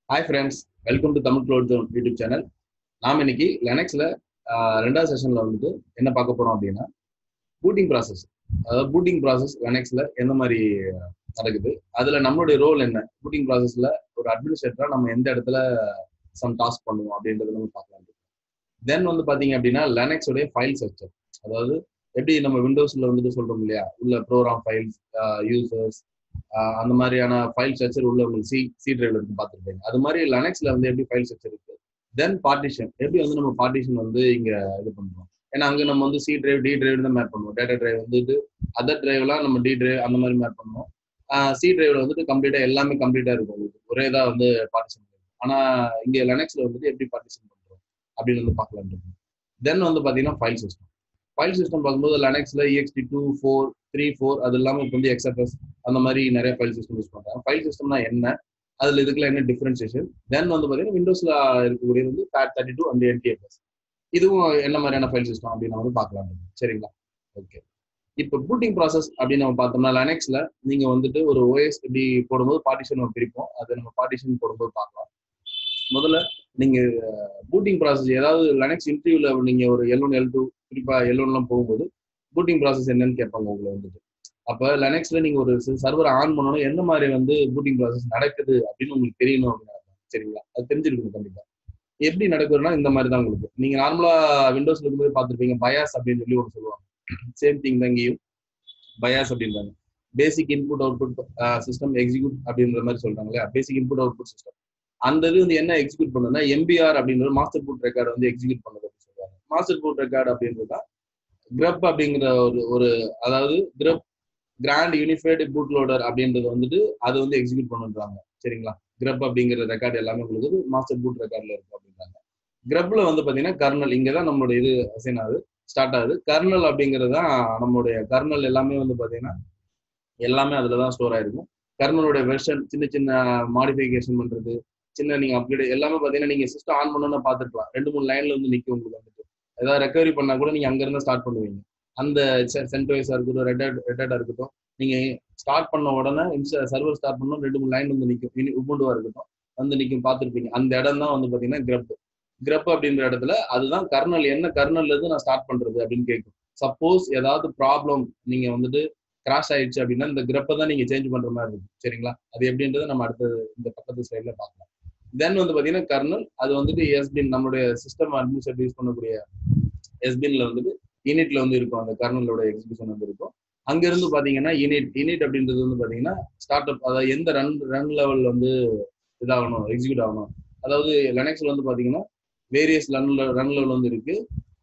Hi friends welcome to Tamil cloud zone YouTube channel நாம் இன்னைக்கு லெனக்ஸில் ரெண்டாவது செஷனில் வந்துட்டு என்ன பார்க்க போகிறோம் அப்படின்னா பூட்டிங் ப்ராசஸ் அதாவது பூட்டிங் ப்ராசஸ் லெனக்ஸில் எந்த மாதிரி நடக்குது அதில் நம்மளுடைய ரோல் என்ன பூட்டிங் ப்ராசஸில் ஒரு அட்மினிஸ்ட்ரேட்டராக நம்ம எந்த இடத்துல சம் டாஸ்க் பண்ணுவோம் அப்படின்றத நம்ம பார்க்கலாம் தென் வந்து பார்த்தீங்க அப்படின்னா லெனக்ஸோடைய ஃபைல் ஸ்ட்ரக்சர் அதாவது எப்படி நம்ம விண்டோஸில் வந்துட்டு சொல்கிறோம் இல்லையா உள்ள ப்ரோக்ராம் ஃபைல்ஸ் யூசர்ஸ் அந்த மாதிரியான ஃபைல் ஸ்ட்ரக்சர் உள்ள உங்களுக்கு சி சி டிரைவ்ல இருக்கு பார்த்துருப்பீங்க அது மாதிரி லெனக்ஸ்ல வந்து எப்படி ஃபைல் ஸ்ட்ரக்சர் இருக்கு தென் பார்ட்டிஷன் எப்படி வந்து நம்ம பார்ட்டிஷன் வந்து இங்க இது பண்றோம் ஏன்னா அங்க நம்ம வந்து சி டிரைவ் டி டிரைவ் தான் மேப் பண்ணுவோம் டேட்டா டிரைவ் வந்துட்டு அதர் டிரைவ்லாம் நம்ம டி டிரைவ் அந்த மாதிரி மேப் பண்ணுவோம் சி டிரைவ்ல வந்துட்டு கம்ப்ளீட்டா எல்லாமே கம்ப்ளீட்டா இருக்கும் உங்களுக்கு ஒரே தான் வந்து பார்ட்டிஷன் ஆனா இங்க லெனக்ஸ்ல வந்துட்டு எப்படி பார்ட்டிஷன் பண்றோம் அப்படின்னு வந்து பார்க்கலாம் தென் வந்து பாத்தீங்கன்னா ஃபைல் சிஸ்டம் ஃபைல் சிஸ்டம் பார்க்கும்போது லெனக்ஸ்ல EXT two four three four அது இல்லாமல் இப்போ வந்து எக்ஸ்எஃப்எஸ் அந்த மாதிரி நிறைய ஃபைல் சிஸ்டம் யூஸ் பண்றாங்க ஃபைல் சிஸ்டம்னா என்ன அதுல இதுக்குள்ள என்ன டிஃபரன்சியேஷன் தென் வந்து பாத்தீங்கன்னா விண்டோஸ்ல இருக்கக்கூடியது வந்து FAT thirty two and NTFS இதுவும் என்ன மாதிரியான ஃபைல் சிஸ்டம் அப்படின்னு வந்து பார்க்கலாம் சரிங்களா ஓகே இப்போ பூட்டிங் ப்ராசஸ் அப்படின்னு நம்ம பார்த்தோம்னா லெனக்ஸ்ல நீங்க வந்துட்டு ஒரு ஓஎஸ் இப்படி போடும்போது பார்ட்டிஷன் நம்ம பிரிப்போம் அதை நம்ம பார்ட்டிஷன் போடும்போது பார்க்கலாம் முதல்ல நீங்க பூட்டிங் ப்ராசஸ் ஏதாவது லெனக்ஸ் இன்டர்வியூல நீங்க ஒரு எல் ஒன் எல் டூ குறிப்பா எல் ஒன்லாம் போகும்போது பூட்டிங் ப்ராசஸ் என்னன்னு கேட்பாங்க உங்களை வந்துட்டு அப்ப லெனக்ஸ்ல நீங்க ஒரு சர்வர் ஆன் பண்ணணும் எந்த மாதிரி வந்து பூட்டிங் ப்ராசஸ் நடக்குது அப்படின்னு உங்களுக்கு தெரியணும் அப்படின்னு சரிங்களா அது தெரிஞ்சிருக்கணும் கண்டிப்பா எப்படி நடக்குதுன்னா இந்த மாதிரி தான் உங்களுக்கு நீங்க நார்மலா விண்டோஸ்ல இருக்கும்போது பார்த்துருப்பீங்க பயாஸ் அப்படின்னு சொல்லி ஒன்று சொல்லுவாங்க சேம் திங் தான் இங்கேயும் பயாஸ் அப்படின்றாங்க basic input output system execute அப்படின்ற மாதிரி சொல்றாங்க இல்லையா பேசிக் இன்புட் அவுட்புட் சிஸ்டம் அந்த இது வந்து என்ன எக்ஸிக்யூட் பண்ணுதுன்னா எம்பிஆர் அப்படின்ற மாஸ்டர் பூட் ரெக்கார்டு வந்து எக்ஸிக்யூட் பண்ணுது அப்படின்னு சொல்றாங்க மாஸ்டர் பூட் ரெக்கார்டு அப்படின்றது கிரப் அப்படிங்கிற ஒரு ஒரு அதாவது GRUB grand unified boot loader அப்படின்றது வந்துட்டு அது வந்து எக்ஸிக்யூட் பண்ணுறாங்க சரிங்களா கிரப் அப்படிங்கிற ரெக்கார்டு எல்லாமே உங்களுக்கு மாஸ்டர் பூட் ரெக்கார்ட்ல இருக்கு அப்படின்றாங்க கிரப்ல வந்து பாத்தீங்கன்னா கர்னல் இங்கே தான் நம்மளோட இது அசைன் ஆகுது ஸ்டார்ட் ஆகுது கர்னல் அப்படிங்கிறது தான் நம்மளுடைய கர்னல் எல்லாமே வந்து பாத்தீங்கன்னா எல்லாமே அதுல தான் ஸ்டோர் ஆயிருக்கும் கர்னலோட வெர்ஷன் சின்ன சின்ன மாடிஃபிகேஷன் பண்றது சின்ன நீங்க அப்கிரேட் எல்லாமே பாத்தீங்கன்னா நீங்க சிஸ்டம் ஆன் பண்ணணும்னு பாத்துருக்கலாம் ரெண்டு மூணு லைன்ல வந்து நிற்கும் உங்களுக்கு வந்துட்டு ஏதாவது ரெக்கவரி பண்ணா கூட நீங்க அங்க இருந்து ஸ்டார்ட் பண்ணுவீங்க அந்த சென்ட்வைஸா இருக்கட்டும் ரெட் ரெட்டா இருக்கட்டும் நீங்க ஸ்டார்ட் பண்ண உடனே இன்ஸ்டா சர்வர் ஸ்டார்ட் பண்ணணும் ரெண்டு மூணு லைன் வந்து நிற்கும் இனி உபுண்டுவா இருக்கட்டும் வந்து நிற்கும் பார்த்துருப்பீங்க அந்த இடம் தான் வந்து பாத்தீங்கன்னா கிரப் கிரப் அப்படின்ற இடத்துல அதுதான் கர்னல் என்ன கர்னல்ல இருந்து நான் ஸ்டார்ட் பண்றது அப்படின்னு கேட்கும் சப்போஸ் ஏதாவது ப்ராப்ளம் நீங்க வந்துட்டு கிராஷ் ஆயிடுச்சு அப்படின்னா இந்த கிரப்பை தான் நீங்க சேஞ்ச் பண்ற மாதிரி இருக்கும் சரிங்களா அது எப்படின்றத நம்ம அடுத்த இந்த பக்கத்து சைட்ல பார்க்கலாம் தென் வந்து பாத்தீங்கன்னா கர்னல் அது வந்துட்டு எஸ்பின் நம்மளுடைய சிஸ்டம் அட்மினிஸ்ட்ரேட் யூஸ் பண்ணக்கூடிய எஸ்பின்ல வந்துட்டு யூனிட்ல வந்து இருக்கும் அந்த கர்னலோட எக்ஸிபிஷன் வந்து இருக்கும் அங்க இருந்து பாத்தீங்கன்னா யூனிட் யூனிட் அப்படின்றது வந்து பாத்தீங்கன்னா ஸ்டார்ட் அப் அதாவது எந்த ரன் ரன் லெவல் வந்து இதாகணும் எக்ஸிக்யூட் ஆகணும் அதாவது லெனக்ஸ்ல வந்து பாத்தீங்கன்னா வேரியஸ் ரன் ரன் லெவல் வந்து இருக்கு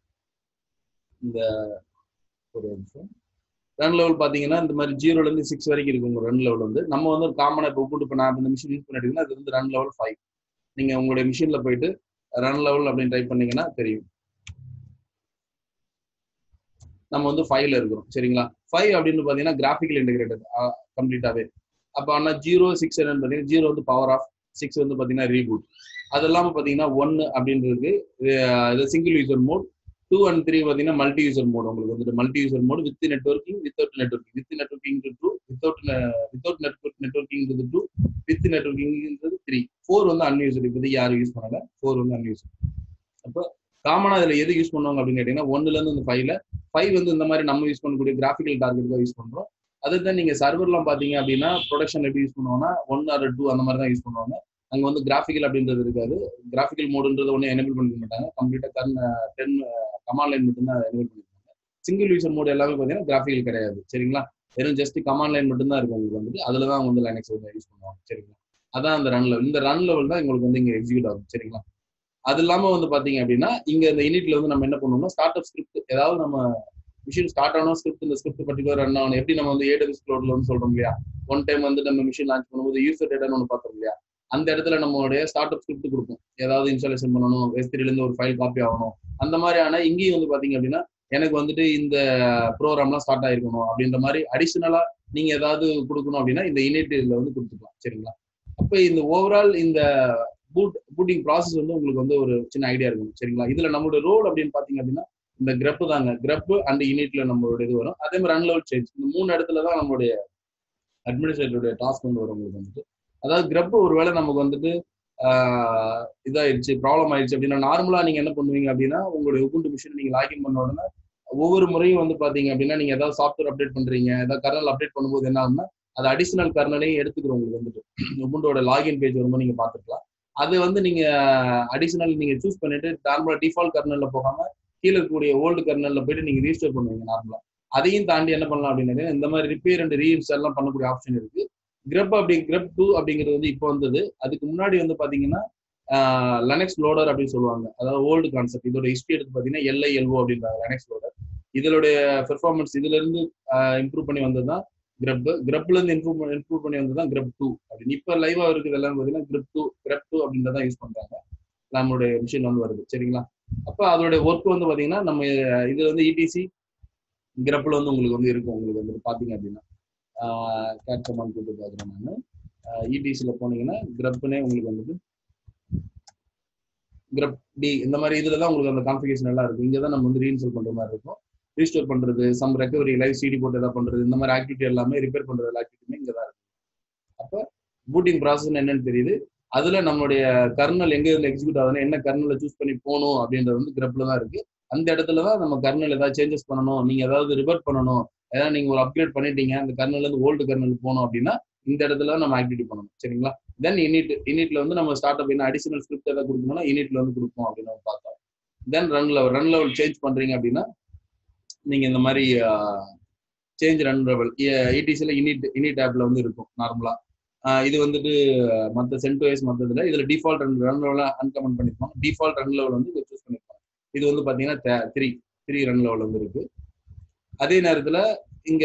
இந்த ஒரு நிமிஷம் ரன் லெவல் பாத்தீங்கன்னா இந்த மாதிரி ஜீரோல இருந்து சிக்ஸ் வரைக்கும் இருக்கு உங்க ரன் லெவல் வந்து நம்ம வந்து காமனா இப்போ கூட்டு இப்போ நான் இந்த மிஷின் யூஸ் பண்ணிட்டு அது வந்து ரன் லெவல் ஃபைவ் நீங்க உங்களுடைய மிஷின்ல போயிட்டு ரன் லெவல் அப்படின்னு டைப் பண்ணீங்கன்னா தெரியும் நம்ம வந்து ஃபைவ்ல இருக்கிறோம் சரிங்களா ஃபைவ் அப்படின்னு பார்த்தீங்கன்னா கிராஃபிக்கல் இன்டெகிரேட்டட் கம்ப்ளீட்டாவே அப்போ ஆனால் ஜீரோ சிக்ஸ் என்னன்னு பார்த்தீங்கன்னா ஜீரோ வந்து பவர் ஆஃப் சிக்ஸ் வந்து பார்த்தீங்கன்னா ரீபூட் அது இல்லாமல் பார்த்தீங்கன்னா ஒன்னு அப்படின்றது இது single user mode two and three பார்த்தீங்கன்னா மல்டி யூசர் மோட் உங்களுக்கு வந்துட்டு multi user mode with networking without networking with networking two without without network நெட்ஒர்க்கிங்கிறது டூ வித் நெட்ஒர்க்கிங்கிறது த்ரீ ஃபோர் வந்து அன்யூசர் இப்போதைக்கு யாரும் யூஸ் பண்ணல ஃபோர் வந்து அன்யூசர் அப்போ காமனா இதுல எது யூஸ் பண்ணுவாங்க அப்படின்னு கேட்டீங்கன்னா ஒன்னுல இருந்து இந்த ஃபைவ்ல ஃபைவ் வந்து இந்த மாதிரி நம்ம யூஸ் பண்ணக்கூடிய கிராஃபிக்கல் டார்கெட் தான் யூஸ் பண்றோம் அது தான் நீங்க சர்வர்லாம் பாத்தீங்க அப்படின்னா ப்ரொடக்ஷன் எப்படி யூஸ் பண்ணுவாங்கன்னா ஒன் ஆர் டூ அந்த மாதிரி தான் யூஸ் பண்ணுவாங்க அங்க வந்து கிராஃபிக்கல் அப்படின்றது இருக்காது கிராஃபிக்கல் மோடுன்றது ஒன்றும் எனேபிள் பண்ணிக்க மாட்டாங்க கம்ப்ளீட்டா கன் டென் கமாண்ட் லைன் மட்டும் தான் எனேபிள் பண்ணிருக்காங்க சிங்கிள் யூசர் மோடு எல்லாமே பாத்தீங்கன்னா கிராஃபிக்கல் கிடையாது சரிங்களா வெறும் ஜஸ்ட் கமாண்ட் லைன் மட்டும் தான் இருக்கும் உங்களுக்கு வந்துட்டு அதுல தான் வந்து லைனக்ஸ் யூஸ் பண்ணுவாங்க சரிங்களா அதான் அந்த ரன் லெவல் இந்த ரன் லெவல் தான் உங்களுக்கு வந்து இங்க எக்ஸிக்யூட் ஆகும் சரிங்களா அது இல்லாம வந்து பாத்தீங்க அப்படின்னா இங்க இந்த யூனிட்ல வந்து நம்ம என்ன பண்ணுவோம்னா ஸ்டார்ட் அப் ஸ்கிரிப்ட் ஏதாவது நம்ம மிஷின் ஸ்டார்ட் ஆகணும் ஸ்கிரிப்ட் இந்த ஸ்கிரிப்ட் பர்டிகுலர் ரன் ஆகணும் எப்படி நம்ம வந்து ஏடபிள்யூஸ் க்ளோட்ல வந்து சொல்றோம் இல்லையா ஒன் டைம் வந்து நம்ம மிஷின் லான்ச் பண்ணும்போது யூசர் டேட்டான்னு ஒன்று பார்த்தோம் இல்லையா அந்த இடத்துல நம்மளுடைய ஸ்டார்ட் அப் ஸ்கிரிப்ட் கொடுக்கும் ஏதாவது இன்ஸ்டாலேஷன் பண்ணணும் எஸ்திரில இருந்து ஒரு ஃபைல் காப்பி ஆகணும் அந்த மாதிரியான இங்கேயும் வந்து பாத்தீங்க அப்படின்னா எனக்கு வந்துட்டு இந்த ப்ரோக்ராம்லாம் ஸ்டார்ட் ஆயிருக்கணும் அப்படின்ற மாதிரி அடிஷனலா நீங்க ஏதாவது கொடுக்கணும் அப்படின்னா இந்த யூனிட்ல வந்து கொடுத்துக்கலாம் சரிங்களா அப்ப இந்த ஓவரால் இந்த பூட் பூட்டிங் ப்ராசஸ் வந்து உங்களுக்கு வந்து ஒரு சின்ன ஐடியா இருக்கும் சரிங்களா இதுல நம்மளோட ரோல் அப்படின்னு பாத்தீங்க அப்படின்னா இந்த கிரப் தாங்க கிரப் அண்ட் யூனிட்ல நம்மளோட இது வரும் அதே மாதிரி அன்லோட் சேஞ்ச் இந்த மூணு இடத்துல தான் நம்மளுடைய அட்மினிஸ்ட்ரேட்டருடைய டாஸ்க் வந்து வரும் உங்களுக்கு வந்துட்டு அதாவது கிரப் ஒருவேளை நமக்கு வந்துட்டு ஆஹ் இதாயிருச்சு ப்ராப்ளம் ஆயிடுச்சு அப்படின்னா நார்மலா நீங்க என்ன பண்ணுவீங்க அப்படின்னா உங்களுடைய உபுண்டு மிஷின் நீங்க லாகின் பண்ண உடனே ஒவ்வொரு முறையும் வந்து பாத்தீங்க அப்படின்னா நீங்க ஏதாவது சாஃப்ட்வேர் அப்டேட் பண்றீங்க ஏதாவது கர்னல் அப்டேட் பண்ணும்போது என்ன ஆகும்னா அது அடிஷனல் கர்னலையும் எடுத்துக்கிறோம் உங்களுக்கு வந்துட்டு உபுண்டோட லாகின் பேஜ் வரும்போது நீங்க பாத்துக்கலாம் அது வந்து நீங்க அடிஷனல் நீங்க சூஸ் பண்ணிட்டு நார்மலா டிஃபால்ட் கர்னல்ல போகாம கீழே இருக்கக்கூடிய ஓல்டு கர்னல்ல போயிட்டு நீங்க ரீஸ்டோர் பண்ணுவீங்க நார்மலா அதையும் தாண்டி என்ன பண்ணலாம் அப்படின்னா இந்த மாதிரி ரிப்பேர் அண்ட் ரீஇன்ஸ்டால் எல்லாம் பண்ணக்கூடிய ஆப்ஷன் இருக்கு கிரப் அப்படி கிரப் டூ அப்படிங்கிறது வந்து இப்போ வந்தது அதுக்கு முன்னாடி வந்து பாத்தீங்கன்னா லெனக்ஸ் லோடர் அப்படின்னு சொல்லுவாங்க அதாவது ஓல்டு கான்செப்ட் இதோட ஹிஸ்டரி எடுத்து பாத்தீங்கன்னா எல்ஐ எல்ஓ அப்படின்றாங்க லெனக்ஸ் லோடர் இதனுடைய பெர்ஃபார்மன்ஸ் இதுல இருந்து இம்ப்ரூவ் பண்ணி வந்ததுதான் கிரப் கிரப்ல இருந்து இம்ப்ரூவ் இம்ப்ரூவ் பண்ணி வந்ததுதான் கிரப் டூ அப்படின்னு இப்ப லைவா இருக்குது எல்லாம் பாத்தீங்கன்னா கிரப் டூ கிரப் டூ அப்படின்றத யூஸ் பண்றாங்க நம்மளுடைய மிஷின் வந்து வருது சரிங்களா அப்ப அதோட ஒர்க் வந்து பாத்தீங்கன்னா நம்ம இது வந்து இடிசி கிரப்ல வந்து உங்களுக்கு வந்து இருக்கும் உங்களுக்கு வந்து பாத்தீங்க அப்படின்னா கேட் கமாண்ட் போட்டு பாக்குறேன் நான் இடிசில போனீங்கன்னா கிரப்னே உங்களுக்கு வந்துட்டு கிரப் டி இந்த மாதிரி இதுல தான் உங்களுக்கு அந்த கான்ஃபிகேஷன் எல்லாம் இருக்கும் இங்க தான் நம்ம வந்து ரீஇன்ஸ்டால் பண்ற மாதிரி இருக்கும் ரீஸ்டோர் பண்றது சம் ரெக்கவரி லைவ் சிடி போட்டு எதாவது பண்றது இந்த மாதிரி ஆக்டிவிட்டி எல்லாமே ரிப்பேர் பண்றது எல்லா ஆக்டிவிட்டியுமே இங்க தான் இருக்கு அப்ப பூட்டிங் ப்ராசஸ் என்னன்னு தெரியுது அதுல நம்மளுடைய கர்னல் எங்க இருந்து எக்ஸிக்யூட் ஆகுதுன்னு என்ன கர்னலை சூஸ் பண்ணி போகணும் அப்படின்றது வந்து கிரப்ல தான் இருக்கு அந்த இடத்துல தான் நம்ம கர்னல் ஏதாவது சேஞ்சஸ் பண்ணணும் நீங்க ஏதாவது ரிவர்ட் பண்ணணும் ஏதாவது நீங்க ஒரு அப்கிரேட் பண்ணிட்டீங்க அந்த கர்னல் இருந்து ஓல்டு கர்னல் போகணும் அப்படின்னா இந்த இடத்துல நம்ம ஆக்டிவிட்டி பண்ணணும் சரிங்களா தென் இனிட் இனிட்ல வந்து நம்ம ஸ்டார்ட் அப் என்ன அடிஷனல் ஸ்கிரிப்ட் ஏதாவது கொடுக்கணும்னா இனிட்ல வந்து கொடுப்போம் அப்படின்னு நம்ம பார்த்தோம் then run level run level change பண்றீங்க அப்படின்னா நீங்க இந்த மாதிரி சேஞ்ச் ரன் லெவல் இடிசில இனிட் இனிட் ஆப்ல வந்து இருக்கும் நார்மலா இது வந்துட்டு மற்ற சென்டோஸ் மற்றதுல இதுல டிஃபால்ட் ரன் ரன் லெவல அன்கமெண்ட் பண்ணிருப்பாங்க டிஃபால்ட் ரன் லெவல் வந்து சூஸ் பண்ணிருப்பாங்க இது வந்து பாத்தீங்கன்னா த்ரீ த்ரீ ரன் லெவல் வந்து இருக்கு அதே நேரத்துல இங்க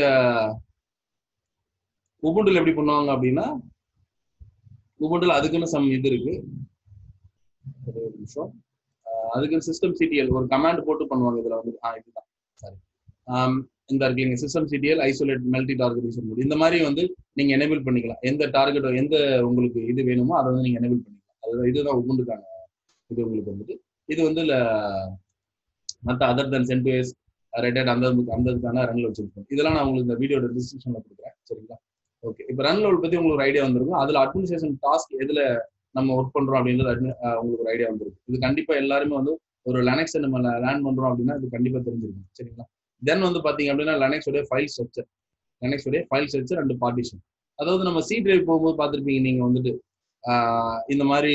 உபுண்டுல எப்படி பண்ணுவாங்க அப்படின்னா உபுண்டுல அதுக்குன்னு சம் இது இருக்கு ஒரு நிமிஷம் அதுக்கு சிஸ்டம் சிடிஎல் ஒரு கமாண்ட் போட்டு பண்ணுவாங்க இதுல வந்து ஆ இதுதான் சாரி இந்த இருக்கீங்க system CTL isolate multi target mode இந்த மாதிரி வந்து நீங்க எனேபிள் பண்ணிக்கலாம் எந்த டார்கெட் எந்த உங்களுக்கு இது வேணுமோ அதை வந்து நீங்க எனேபிள் பண்ணிக்கலாம் அது இதுதான் உபுண்டுக்கான இது உங்களுக்கு வந்துட்டு இது வந்து மற்ற அதர் தன் சென்டுவேஸ் ரெட்டட் அந்த அந்த இதுக்கான ரன் லெவல் செக் இதெல்லாம் நான் உங்களுக்கு இந்த வீடியோட டிஸ்கிரிப்ஷன்ல கொடுக்குறேன் சரிங்களா ஓகே இப்போ ரன் லெவல் பத்தி உங்களுக்கு ஒரு ஐடியா வந்திருக்கும் அதுல அட்மினிஸ்ட்ரேஷன் டாஸ்க் எதுல நம்ம ஒர்க் பண்றோம் அப்படின்றது உங்களுக்கு ஒரு ஐடியா வந்திருக்கு இது கண்டிப்பா எல்லாருமே வந்து ஒரு லெனக்ஸ் நம்ம லேர்ன் பண்றோம் அப்படின்னா இது கண்டிப்பா தெரிஞ்சிருக்கும் சரிங்களா தென் வந்து பாத்தீங்க அப்படின்னா லெனக்ஸ் உடைய ஃபைல் ஸ்ட்ரக்சர் லெனக்ஸ் உடைய ஃபைல் ஸ்ட்ரக்சர் அண்ட் பார்ட்டிஷன் அதாவது நம்ம சி டிரைவ் போகும்போது பார்த்துருப்பீங்க நீங்க வந்துட்டு இந்த மாதிரி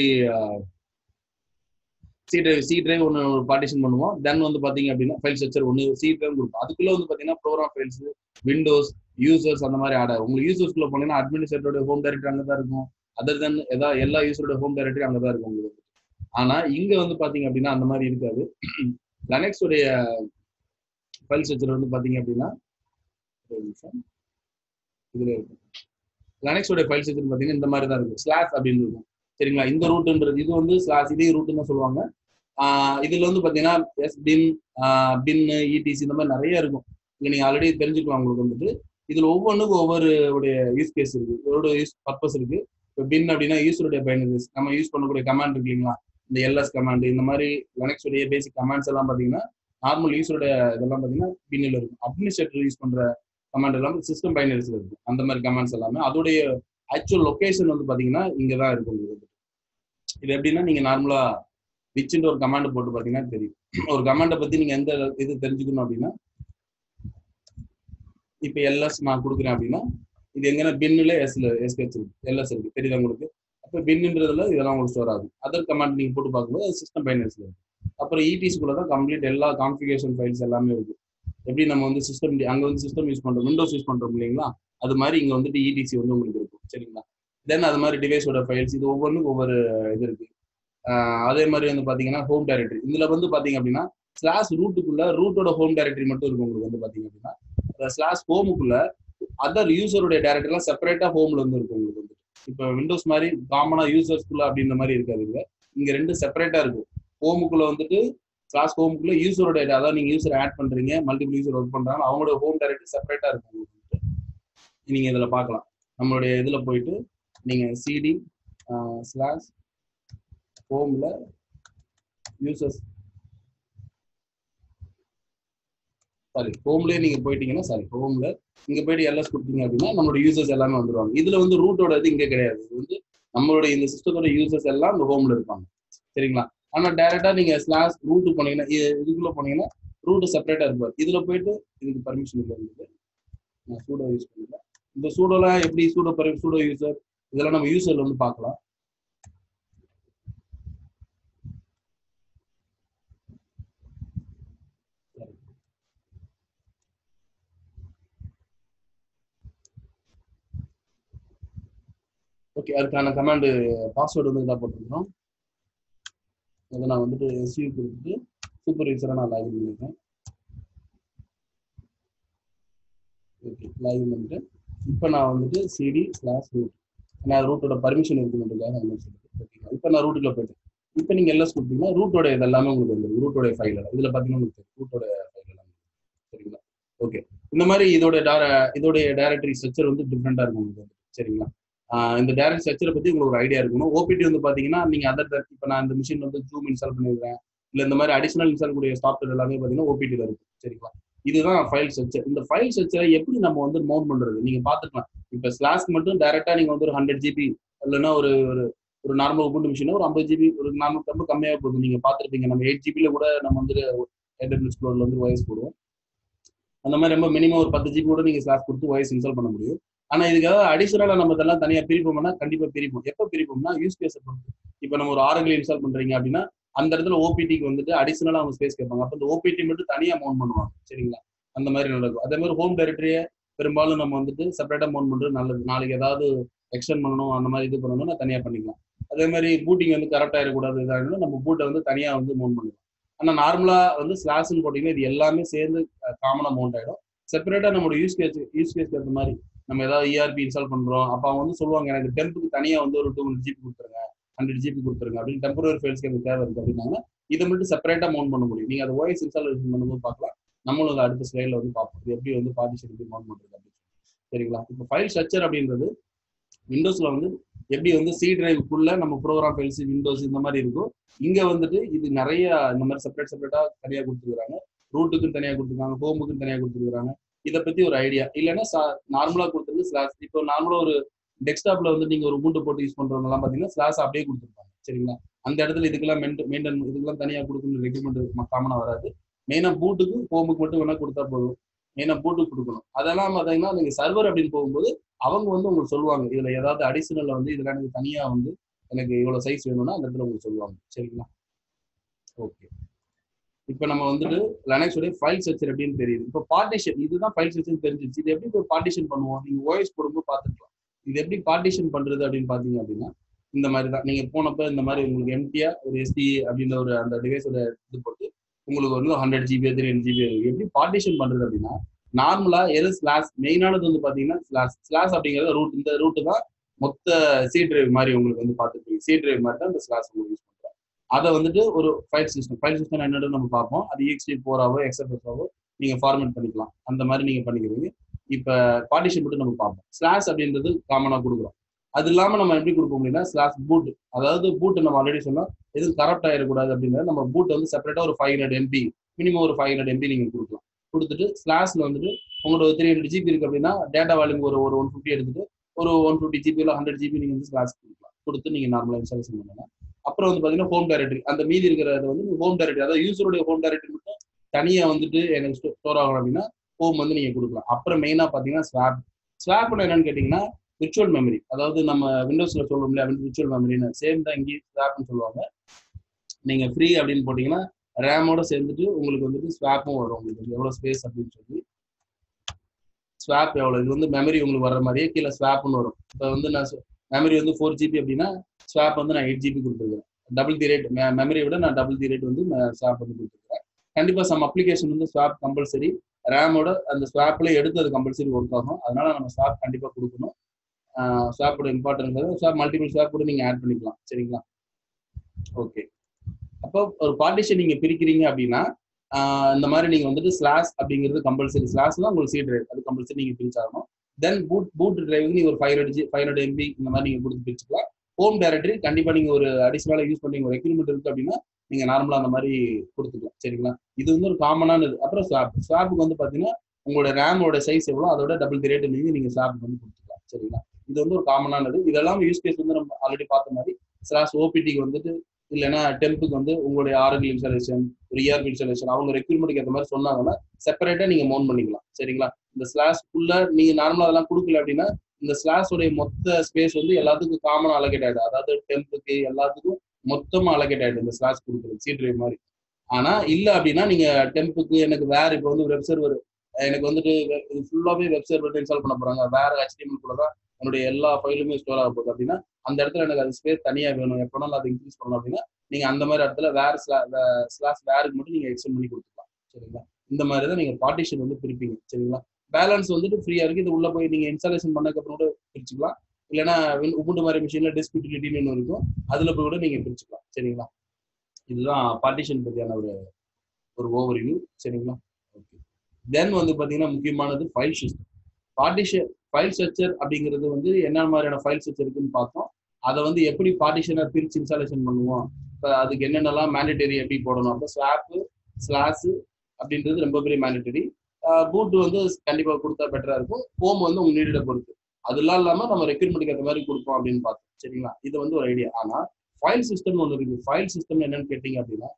சி டிரைவ் சி டிரைவ் ஒன்று பார்ட்டிஷன் பண்ணுவோம் தென் வந்து பாத்தீங்க அப்படின்னா ஃபைல் ஸ்ட்ரக்சர் ஒன்று சி டிரைவ் கொடுப்போம் அதுக்குள்ள வந்து பாத்தீங்கன்னா ப்ரோக்ராம் ஃபைல்ஸ் விண்டோஸ் யூசர்ஸ் அந்த மாதிரி ஆட் ஆகும் உங்களுக்கு யூசர்ஸ்குள்ள போனீங்கன்னா அட்மினிஸ்ட்ரேட்டரோட ஹோம் டைரக்டரி அங்கே தான் இருக்கும் அதர் தென் ஏதாவது எல்லா யூசரோட ஹோம் டைரக்டரி அங்கே தான் இருக்கும் உங்களுக்கு ஆனா இங்க வந்து பாத்தீங்க அப்படின்னா அந்த மாதிரி இருக்காது லெனக்ஸ் உடைய ஃபைல் ஸ்ட்ரக்சர் வந்து பாத்தீங்க அப்படின்னா ஒரு நிமிஷம் இதுல இருக்கும் லெனக்ஸ் உடைய ஃபைல் ஸ்ட்ரக்சர் பாத்தீங்கன்னா இந்த மாதிரி தான் இருக்கும் ஸ்லாஷ் அப்படின்னு இருக்கும் சரிங்களா இந்த ரூட்ன்றது இது வந்து ஸ்லாஷ் இதே ரூட்னு தான் சொல்லுவாங்க இதுல வந்து பாத்தீங்கன்னா எஸ் பின் பின் இடிசி இந்த மாதிரி நிறைய இருக்கும் இங்க நீங்க ஆல்ரெடி தெரிஞ்சுக்கலாம் உங்களுக்கு வந்துட்டு இதுல ஒவ்வொன்றுக்கும் ஒவ்வொரு உடைய யூஸ் கேஸ் இருக்கு ஒரு யூஸ் பர்பஸ் இருக்கு இப்போ பின் அப்படின்னா யூஸருடைய பயனர்ஸ் நம்ம யூஸ் பண்ணக்கூடிய கமாண்ட் இருக்கு இல்லைங்களா இந்த எல்எஸ் கமாண்ட் இந்த மாதிரி லெனக்ஸ் உடைய பேசிக் கமாண்ட்ஸ் எல்லாம் பாத்தீங்கன்னா நார்மல் யூஸருடைய இதெல்லாம் பாத்தீங்கன்னா பின்னில் இருக்கும் அட்மினிஸ்ட்ரேட்டர் யூஸ் பண்ற கமாண்ட் எல்லாம் சிஸ்டம் பைனரிஸ்ல இருக்கும் அந்த மாதிரி கமாண்ட்ஸ் எல்லாமே அதோடைய ஆக்சுவல் லொகேஷன் வந்து பாத்தீங்கன்னா இங்க தான் இருக்கும் உங்களுக்கு இது எப்படின்னா நீங்க நார்மலா விச்சுன்ற ஒரு கமாண்ட் போட்டு பாத்தீங்கன்னா தெரியும் ஒரு கமாண்டை பத்தி நீங்க எந்த இது தெரிஞ்சுக்கணும் அப்படின்னா இப்ப எல்எஸ் நான் கொடுக்குறேன் அப்படின்னா இது எங்கன்னா பின்னுல எஸ்ல எஸ்கெச் இருக்கு எல்எஸ் இருக்கு தெரியுதா உங்களுக்கு அப்ப பின்ன்றதுல இதெல்லாம் உங்களுக்கு ஸ்டோர் ஆகும் அதர் கமாண்ட் நீங்க போட்டு பார்க்கும்போது சிஸ்டம் பைனரிஸ்ல இருக்கு அப்புறம் இடிஸ்குள்ள தான் கம்ப்ளீட் எல்லா கான்ஃபிகேஷன் ஃபைல்ஸ் எல்லாமே இருக்கு எப்படி நம்ம வந்து சிஸ்டம் அங்க வந்து சிஸ்டம் யூஸ் பண்றோம் விண்டோஸ் யூஸ் பண்றோம் இல்லைங்களா அது மாதிரி இங்க வந்துட்டு இடிசி வந்து உங்களுக்கு இருக்கும் சரிங்களா தென் அது மாதிரி டிவைஸோட ஃபைல்ஸ் இது ஒவ்வொன்றுக்கும் ஒவ்வொரு இது இருக்கு அதே மாதிரி வந்து பாத்தீங்கன்னா ஹோம் டைரக்டரி இதுல வந்து பாத்தீங்க அப்படின்னா ஸ்லாஷ் ரூட்டுக்குள்ள ரூட்டோட ஹோம் டைரக்டரி மட்டும் இருக்கும் உங்களுக்கு வந்து பாத்தீங்க அப்படின்னா ஸ்லாஷ் ஹோமுக்குள்ள அதர் யூசருடைய டைரக்டர்லாம் செப்பரேட்டா ஹோம்ல வந்து இருக்கும் உங்களுக்கு வந்து இப்போ விண்டோஸ் மாதிரி காமனா யூசர்ஸ்குள்ள அப்படின்ற மாதிரி இருக்காது இங்க இங்க ரெண்டு செப்பரேட்டா இருக்கும் ஹோமுக்குள்ள வந்துட்டு கிளாஸ் ஹோமுக்குள்ள யூசரோட அதாவது நீங்க யூசர் ஆட் பண்றீங்க மல்டிபிள் யூசர் ஒர்க் பண்றாங்க அவங்களோட ஹோம் டைரக்டரி செப்பரேட்டா இருக்கும் உங்களுக்கு நீங்க இதுல பார்க்கலாம் நம்மளுடைய இதுல போயிட்டு நீங்க சிடி ஸ்லாஷ் ஹோம்ல யூசர்ஸ் சாரி ஹோம்லயே நீங்க போயிட்டீங்கன்னா சாரி ஹோம்ல இங்க போயிட்டு எல்எஸ் கொடுத்தீங்க அப்படின்னா நம்மளோட யூசர்ஸ் எல்லாமே வந்துருவாங்க இதுல வந்து ரூட்டோட இது இங்க கிடையாது இது வந்து நம்மளுடைய இந்த சிஸ்டத்தோட யூசர்ஸ் எல்லாம் இந்த ஹோம்ல இருப்பாங்க சரிங்களா ஆனா டைரக்டா நீங்க ஸ்லாஷ் ரூட் போனீங்கன்னா இ- இதுக்குள்ள போனீங்கன்னா ரூட் செப்பரேட்டா இருப்பார் இதுல போயிட்டு இதுக்கு பர்மிஷன் இல்லை இருந்தது நான் சூடோ யூஸ் பண்ணல இந்த சூடோலாம் எப்படி சூடோ பரி சூடோ யூசர் இதெல்லாம் நம்ம யூசர்ல வந்து பார்க்கலாம் ஓகே அதுக்கான கமாண்டு பாஸ்வேர்டு வந்து இதாக போட்டிருக்கோம் அதை நான் வந்துட்டு எஸ்யூ கொடுத்துட்டு சூப்பர் யூசராக நான் லாகின் பண்ணியிருக்கேன் ஓகே லாகின் பண்ணிட்டு இப்போ நான் வந்துட்டு சிடி ஸ்லாஷ் ரூட் நான் ரூட்டோட பர்மிஷன் இருக்குன்றதுக்காக அந்த மாதிரி சொல்லிட்டு ஓகேங்களா இப்போ நான் ரூட்டுக்குள்ள போயிட்டேன் இப்போ நீங்கள் எல்லாம் கொடுத்தீங்கன்னா ரூட்டோட இது எல்லாமே உங்களுக்கு வந்துடும் ரூட்டோட ஃபைல் எல்லாம் இதில் பார்த்தீங்கன்னா உங்களுக்கு ரூட்டோட ஃபைல் எல்லாம் சரிங்களா ஓகே இந்த மாதிரி இதோட டேர- இதோடைய டைரக்டரி ஸ்ட்ரக்சர் வந்து டிஃப்ரெண்டாக இருக்கும் உங்களுக்கு வந்து சரிங்களா ஆஹ் இந்த டைரக்ட் ஸ்ட்ரக்சரை பற்றி உங்களுக்கு ஒரு ஐடியா இருக்கணும் ஓபிடி வந்து பார்த்தீங்கன்னா நீங்கள் அதர் இப்போ நான் இந்த மிஷின் வந்து ஜூம் இன்ஸ்டால் பண்ணிருக்கேன் இல்லை இந்த மாதிரி அடிஷனல் இன்ஸ்டால் கூடிய சாஃப்ட்வேர் எல்லாமே பார்த்தீங்கன்னா ஓபிடியில் இருக்கு சரிங்களா இதுதான் ஃபைல் ஸ்ட்ரக்சர் இந்த ஃபைல் ஸ்ட்ரக்சரை எப்படி நம்ம வந்து மவுண்ட் பண்றது நீங்க பாத்துக்கலாம் இப்ப ஸ்லாஸ்க்கு மட்டும் டைரக்டா நீங்க வந்து ஒரு ஹண்ட்ரட் ஜிபி இல்லைன்னா ஒரு ஒரு ஒரு நார்மல் உபுண்டு மிஷின் ஒரு ஐம்பது ஜிபி ஒரு நார்மல் ரொம்ப கம்மியாக போகுது நீங்க பார்த்துருப்பீங்க நம்ம எயிட் ஜிபில கூட நம்ம வந்து ஏடபிள்யூ ஸ்டோர்ல வந்து வாய்ஸ் போடுவோம் அந்த மாதிரி ரொம்ப மினிமம் ஒரு பத்து ஜிபி கூட நீங்க ஸ்லாஸ் கொடுத்து வாய்ஸ் இன்ஸ்டால் பண்ண முடியும் ஆனா இதுக்காக அடிஷனலா நம்ம இதெல்லாம் தனியா பிரிப்போம்னா கண்டிப்பா பிரிப்போம் எப்போ பிரிப்போம்னா யூஸ் கேஸை பொறுத்து இப்போ நம்ம ஒரு ஆரங்கில் இன்ஸ்டால் பண்றீங்க அப்படின்னா அந்த இடத்துல ஓபிடிக்கு வந்துட்டு அடிஷனலா அவங்க ஸ்பேஸ் கேட்பாங்க அப்போ இந்த ஓபிடி மட்டும் தனியா மவுண்ட் பண்ணுவாங்க சரிங்களா அந்த மாதிரி நடக்கும் அதே மாதிரி ஹோம் டைரக்டரியை பெரும்பாலும் நம்ம வந்துட்டு செப்பரேட்டா மவுண்ட் பண்றது நல்லது நாளைக்கு ஏதாவது எக்ஸ்டெண்ட் பண்ணணும் அந்த மாதிரி இது பண்ணணும்னா தனியா பண்ணிக்கலாம் அதே மாதிரி பூட்டிங் வந்து கரெக்டாக இருக்கக்கூடாது இதாகணும் நம்ம பூட்டை வந்து தனியா வந்து மவுண்ட் பண்ணிக்கலாம் ஆனா நார்மலா வந்து ஸ்லாஷ்னு போட்டிங்கன்னா இது எல்லாமே சேர்ந்து காமனா மவுண்ட் ஆயிடும் செப்பரேட்டா நம்மளோட யூஸ் கேஸ் யூஸ் கேஸ் ஏற்ற மாதிரி நம்ம ஏதாவது இஆர்பி இன்ஸ்டால் பண்றோம் அப்போ அவங்க வந்து சொல்லுவாங்க எனக்கு டெம்புக்கு தனியா வந்து ஒரு டூ ஹண்ட்ரட் ஜிபி கொடுத்துருங்க ஹண்ட்ரட் ஜிபி கொடுத்துருங்க அப்படின்னு டெம்பரரி ஃபைல்ஸ்க்கு எனக்கு தேவை இருக்கு அப்படின்னாங்கன்னா இதை மட்டும் செப்பரேட்டா மவுண்ட் பண்ண முடியும் நீங்க அதை வாய்ஸ் இன்ஸ்டாலேஷன் பண்ணும்போது பார்க்கலாம் நம்மளும் அதை அடுத்த ஸ்லைட்ல வந்து பார்ப்போம் இது எப்படி வந்து பார்ட்டிஷன் எப்படி மவுண்ட் பண்றது அப்படின்னு சொல்லி. சரிங்களா இப்போ ஃபைல் ஸ்ட்ரக்சர் அப்படின்றது விண்டோஸ்ல வந்து எப்படி வந்து சி டிரைவுக்குள்ள நம்ம ப்ரோக்ராம் ஃபைல்ஸ் விண்டோஸ் இந்த மாதிரி இருக்கும் இங்க வந்துட்டு இது நிறைய இந்த மாதிரி செப்பரேட் செப்பரேட்டா தனியா கொடுத்துருக்காங்க ரூட்டுக்கும் தனியா கொடுத்துருக்காங்க ஹோமுக்கும் தனியா கொடுத்துருக்காங்க இதை பத்தி ஒரு ஐடியா இல்லைன்னா நார்மலா கொடுத்துருக்கு ஸ்லாஷ் இப்போ நார்மலா ஒரு டெஸ்க்டாப்ல வந்து நீங்க ஒரு மூட்டை போட்டு யூஸ் பண்றவங்க எல்லாம் பாத்தீங்கன்னா ஸ்லாஷ் அப்படியே கொடுத்துருப்பாங்க சரிங்களா அந்த இடத்துல இதுக்கெல்லாம் மெயின்டைன் இதுக்கெல்லாம் தனியா கொடுக்கணும் ரெக்கமெண்ட் காமனா வராது மெயினா பூட்டுக்கும் ஹோமுக்கு மட்டும் வேணா கொடுத்தா போதும் மெயினா பூட்டுக்கு கொடுக்கணும் அதெல்லாம் பாத்தீங்கன்னா நீங்க சர்வர் அப்படின்னு போகும்போது அவங்க வந்து உங்களுக்கு சொல்லுவாங்க இதுல ஏதாவது அடிஷனல் வந்து இதுல எனக்கு தனியா வந்து எனக்கு இவ்வளவு சைஸ் வேணும்னா அந்த இடத்துல உங்களுக்கு சொல்லுவாங்க சரிங்களா ஓகே இப்போ நம்ம வந்துட்டு லெனக்ஸ் உடைய ஃபைல் ஸ்ட்ரக்சர் எப்படின்னு தெரியுது இப்போ பார்ட்டிஷன் இதுதான் ஃபைல் ஸ்ட்ரக்சர் தெரிஞ்சிருச்சு இது எப்படி பார்ட்டிஷன் பண்ணுவோம் நீங்க ஓஎஸ் போடும்போது பார்த்துக்கலாம் இது எப்படி பார்ட்டிஷன் பண்றது அப்படின்னு பாத்தீங்க அப்படின்னா இந்த மாதிரி தான் நீங்க போனப்ப இந்த மாதிரி உங்களுக்கு எம்டியா ஒரு எஸ்டி அப்படின்ற ஒரு அந்த டிவைஸோட இது போட்டு உங்களுக்கு வந்து hundred GB three hundred GB எப்படி பார்ட்டிஷன் பண்றது அப்படின்னா நார்மலா எது ஸ்லாஷ் மெயினானது வந்து பாத்தீங்கன்னா ஸ்லாஷ் ஸ்லாஷ் அப்படிங்கிறது ரூட் இந்த ரூட்டு தான் மொத்த சி டிரைவ் மாதிரி உங்களுக்கு வந்து பார்த்துருப்பீங்க சி டிரைவ் மாதிரி தான் இந்த ஸ்லாஷ் உங்களுக்கு யூஸ் பண்றோம் அதை வந்துட்டு ஒரு ஃபைல் சிஸ்டம் ஃபைல் சிஸ்டம் என்னன்னு நம்ம பார்ப்போம் அது இஎக்ஸ்டி ஃபோராவோ எக்ஸ்எஃப்எஸ்ஆவோ நீங்க ஃபார்மேட் பண்ணிக்கலாம் அந்த மாதிரி நீங்க பண்ணிக்கிறீங்க இப்போ பார்ட்டிஷன் மட்டும் நம்ம பார்ப்போம் ஸ்லாஷ் அப்படின்றது காமனாக கொடுக்குறோம் அது இல்லாம நம்ம எப்படி கொடுப்போம் அப்படின்னா ஸ்லாஷ் பூட் அதாவது பூட் நம்ம ஆல்ரெடி சொன்னோம் எதுவும் கரப்ட் ஆயிடக்கூடாது அப்படின்னா நம்ம பூட் வந்து செப்பரேட்டா ஒரு ஃபைவ் ஹண்ட்ரட் எம்பி மினிமம் ஒரு ஃபைவ் ஹண்ட்ரட் எம்பி நீங்க கொடுக்கலாம் கொடுத்துட்டு ஸ்லாஷ்ல வந்துட்டு உங்களோட த்ரீ ஹண்ட்ரட் ஜிபி இருக்கு அப்படின்னா டேட்டா வால்யூம் ஒரு ஒரு ஒன் ஃபிஃப்டி எடுத்துட்டு ஒரு ஒன் ஃபிஃப்டி ஜிபி இல்லை ஹண்ட்ரட் ஜிபி நீங்க வந்து ஸ்லாஷ் கொடுக்கலாம் கொடுத்து நீங்க நார்மலா இன்ஸ்டாலேஷன் பண்ணலாம் அப்புறம் வந்து பாத்தீங்கன்னா ஹோம் டைரக்டரி அந்த மீதி இருக்கிறத வந்து ஹோம் டைரக்டரி அதாவது யூசருடைய ஹோம் டைரக்டரி மட்டும் தனியா வந்துட்டு எனக்கு ஸ்டோர் ஆகணும் அப்படின்னா ஹோம் வந்து நீங்க கொடுக்கலாம் அப்புறம் மெயினா பாத்தீங்கன்னா ஸ்வாப் ஸ்வாப்னு என்னன்னு கேட்டீங்கன்னா விர்ச்சுவல் மெமரி அதாவது நம்ம விண்டோஸ்ல சொல்றோம் இல்லையா விர்ச்சுவல் மெமரின்னு சேம் தான் இங்கே ஸ்வாப்னு சொல்லுவாங்க நீங்க ஃப்ரீ அப்படின்னு போட்டீங்கன்னா ரேமோட சேர்ந்துட்டு உங்களுக்கு வந்துட்டு ஸ்வாப்பும் வரும் உங்களுக்கு எவ்வளவு ஸ்பேஸ் அப்படின்னு சொல்லி ஸ்வாப் எவ்வளவு இது வந்து மெமரி உங்களுக்கு வர்ற மாதிரியே கீழே ஸ்வாப்னு வரும் இப்போ வந்து நான் மெமரி வந்து ஃபோர் ஜிபி அப்படின்னா ஸ்வாப் வந்து நான் எயிட் ஜிபி கொடுத்துருக்கேன் டபுள் தி ரேட் மெமரியை விட நான் டபுள் தி ரேட் வந்து ஸ்வாப் வந்து கொடுத்துருக்கேன் கண்டிப்பா சம் அப்ளிகேஷன் வந்து ஸ்வாப் கம்பல்சரி ரேமோட அந்த ஸ்வாப்ல எடுத்து அது கம்பல்சரி ஒர்க் ஆகும் அதனால நம்ம ஸ்வாப் கண்டிப்பா கொடுக்கணும் ஸ்வாப்போட இம்பார்ட்டன்ஸ் ஸ்வாப் மல்டிபிள் ஸ்வாப் கூட நீங்க ஆட் பண்ணிக்கலாம் சரிங்களா ஓகே அப்போ ஒரு பார்ட்டிஷன் நீங்க பிரிக்கிறீங்க அப்படின்னா இந்த மாதிரி நீங்க வந்துட்டு ஸ்லாஷ் அப்படிங்கிறது கம்பல்சரி ஸ்லாஷ் தான் உங்களுக்கு சி டிரைவ் அது கம்பல்சரி நீங்க பிரிச்சாகணும் தென் பூட் பூட் டிரைவுக்கு நீங்க ஒரு five hundred G five hundred MB இந்த மாதிரி நீங்க கொடுத்து பிரிச்சுக்கலாம் ஹோம் டைரக்டரி கண்டிப்பா நீங்க ஒரு அடிஷனலா யூஸ் பண்ணி ஒரு ரெக்யூர்மெண்ட் இருக்கு அப்படின்னா நீங்க நார்மலா அந்த மாதிரி கொடுத்துக்கலாம் சரிங்களா இது வந்து ஒரு காமனானது அப்புறம் ஸ்வாப் ஸ்வாப்புக்கு வந்து பாத்தீங்கன்னா உங்களோட ரேமோட சைஸ் எவ்வளோ அதோட டபுள் தி ரேட் நீங்க நீங்க ஸ்வாப் வந்து கொடுத்துக்கலாம் சரிங்களா இது வந்து ஒரு காமனானது இதெல்லாம் யூஸ் கேஸ் வந்து நம்ம ஆல்ரெடி பார்த்த மாதிரி ஸ்லாஷ் ஓபிடிக்கு வந்துட்டு இல்லைன்னா டெம்புக்கு வந்து உங்களுடைய ஆரல் இன்ஸ்டாலேஷன் ஒரு இஆர்பி இன்ஸ்டாலேஷன் அவங்க ரெக்யூர்மெண்ட்டுக்கு ஏற்ற மாதிரி சொன்னாங்கன்னா செப்பரேட்டா நீங்க மவுண்ட் பண்ணிக்கலாம் சரிங்களா இந்த ஸ்லாஷ் உள்ள நீங்க நார்மலா அதெல்லாம் கொடுக்கல அப்படின்னா இந்த ஸ்லாஷ் உடைய மொத்த ஸ்பேஸ் வந்து எல்லாத்துக்கும் காமனா அலகேட் ஆயிடும் அதாவது டெம்புக்கு எல்லாத்துக்கும் மொத்தமா அலகேட் ஆயிடும் இந்த ஸ்லாஷ் கொடுக்குறது சி டிரைவ் மாதிரி ஆனா இல்ல அப்படின்னா நீங்க டெம்புக்கு எனக்கு வேற இப்போ வந்து வெப் சர்வர் எனக்கு வந்துட்டு இது ஃபுல்லாவே வெப் சர்வர் இன்ஸ்டால் பண்ண போறாங்க வேற ஹெச்டிஎம்எல் கூட தான் என்னுடைய எல்லா ஃபைலுமே ஸ்டோர் ஆக போகுது அப்படின்னா அந்த இடத்துல எனக்கு அது ஸ்பேஸ் தனியா வேணும் எப்போனாலும் அதை இன்க்ரீஸ் பண்ணணும் அப்படின்னா நீங்க அந்த மாதிரி இடத்துல வேற ஸ்லாஷ் வேருக்கு மட்டும் நீங்க எக்ஸ்டெண்ட் பண்ணி கொடுத்துக்கலாம் சரிங்களா இந்த மாதிரி தான் நீங்க பார்ட்டிஷன் வந்து பிரிப்பீங்க சரிங்களா பேலன்ஸ் வந்துட்டு ஃப்ரீயா இருக்கு இது உள்ள போய் நீங்க இன்ஸ்டாலேஷன் பண்ணதுக்கு அப்புறம் கூட பிரிச்சுக்கலாம் இல்லைன்னா உபுண்டு மாதிரி மிஷின்ல டெஸ்க் யூட்டிலிட்டின்னு ஒன்று இருக்கும் அதுல போய் கூட நீங்க பிரிச்சுக்கலாம் சரிங்களா இதுதான் பார்ட்டிஷன் பத்தியான ஒரு ஒரு ஓவர் வியூ சரிங்களா ஓகே தென் வந்து பாத்தீங்கன்னா முக்கியமானது file system partition file structure அப்படிங்கிறது வந்து என்ன மாதிரியான ஃபைல் ஸ்ட்ரக்சர் இருக்குன்னு பார்த்தோம் அதை வந்து எப்படி பார்ட்டிஷனா பிரிச்சு இன்ஸ்டாலேஷன் பண்ணுவோம் இப்போ அதுக்கு என்னென்னலாம் மேண்டேட்டரி எப்படி போடணும் அப்போ ஸ்லாப்பு ஸ்லாஷு அப்படின்றது ரொம்ப பெரிய மேண்டேட்டரி பூட் வந்து கண்டிப்பா கொடுத்தா பெட்டரா இருக்கும் ஹோம் வந்து உங்க நீடிட பொறுத்து அதெல்லாம் இல்லாம நம்ம ரெக்ரூட்மெண்ட்டுக்கு ஏற்ற மாதிரி கொடுப்போம் அப்படின்னு பார்த்தோம் சரிங்களா இது வந்து ஒரு ஐடியா ஆனா ஃபைல் சிஸ்டம் ஒன்று இருக்கு ஃபைல் சிஸ்டம் என்னன்னு கேட்டீங்க அப்படின்னா